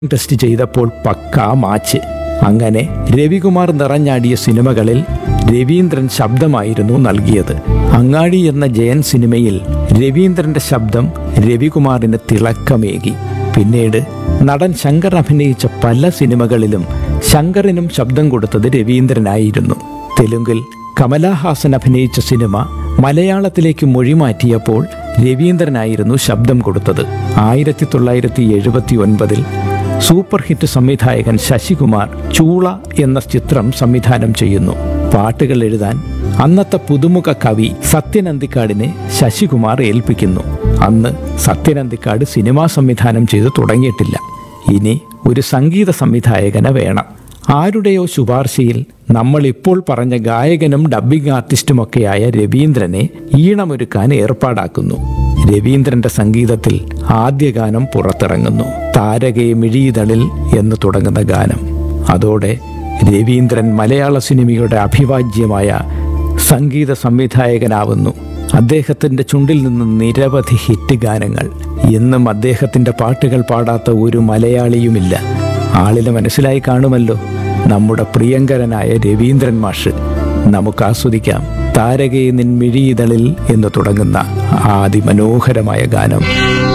test ചെയ്തപ്പോൾ പക്കാ match അങ്ങനെ രവികുമാർ നിറഞ്ഞാടിയ സിനിമകളിൽ രവീന്ദ്രൻ ശബ്ദമായിരുന്നു നൽകിയത് അങ്ങാടി എന്ന ജയൻ സിനിമയിൽ രവീന്ദ്രന്റെ ശബ്ദം രവികുമാറിന് തിളക്കമേകി പിന്നീട് നടൻ ശങ്കർ അഭിനയിച്ച പല സിനിമകളിലും ശങ്കറിനും ശബ്ദം കൊടുത്തത് രവീന്ദ്രനായിരുന്നു തെലുങ്കിൽ കമലാഹാസൻ അഭിനയിച്ച സിനിമ മലയാളത്തിലേക്ക് മൊഴിമാറ്റിയപ്പോൾ രവീന്ദ്രനായിരുന്നു ശബ്ദം കൊടുത്തത് ആയിരത്തി തൊള്ളായിരത്തി എഴുപത്തി ഒൻപതിൽ സൂപ്പർ ഹിറ്റ് സംവിധായകൻ ശശികുമാർ ചൂള എന്ന ചിത്രം സംവിധാനം ചെയ്യുന്നു പാട്ടുകൾ എഴുതാൻ അന്നത്തെ പുതുമുഖ കവി സത്യനന്ദിക്കാടിനെ ശശികുമാർ ഏൽപ്പിക്കുന്നു അന്ന് സത്യനന്ദിക്കാട് സിനിമാ സംവിധാനം ചെയ്തു തുടങ്ങിയിട്ടില്ല ഇനി ഒരു സംഗീത സംവിധായകനെ വേണം ആരുടെയോ ശുപാർശയിൽ നമ്മൾ ഇപ്പോൾ പറഞ്ഞ ഗായകനും ഡബ്ബിംഗ് ആർട്ടിസ്റ്റുമൊക്കെയായ രവീന്ദ്രനെ ഈണമൊരുക്കാൻ ഏർപ്പാടാക്കുന്നു രവീന്ദ്രന്റെ സംഗീതത്തിൽ ആദ്യ ഗാനം പുറത്തിറങ്ങുന്നു താരകെ മിഴിയിതളിൽ എന്ന് തുടങ്ങുന്ന ഗാനം അതോടെ രവീന്ദ്രൻ മലയാള സിനിമയുടെ അഭിവാജ്യമായ സംഗീത സംവിധായകനാവുന്നു അദ്ദേഹത്തിന്റെ ചുണ്ടിൽ നിന്ന് നിരവധി ഹിറ്റ് ഗാനങ്ങൾ ഇന്നും അദ്ദേഹത്തിന്റെ പാട്ടുകൾ പാടാത്ത ഒരു മലയാളിയുമില്ല ആളിന് മനസ്സിലായി കാണുമല്ലോ നമ്മുടെ പ്രിയങ്കരനായ രവീന്ദ്രൻ മാഷ് നമുക്ക് ആസ്വദിക്കാം താരകേ നിൻ മിഴിയിതളിൽ എന്ന് തുടങ്ങുന്ന ആദിമനോഹരമായ ഗാനം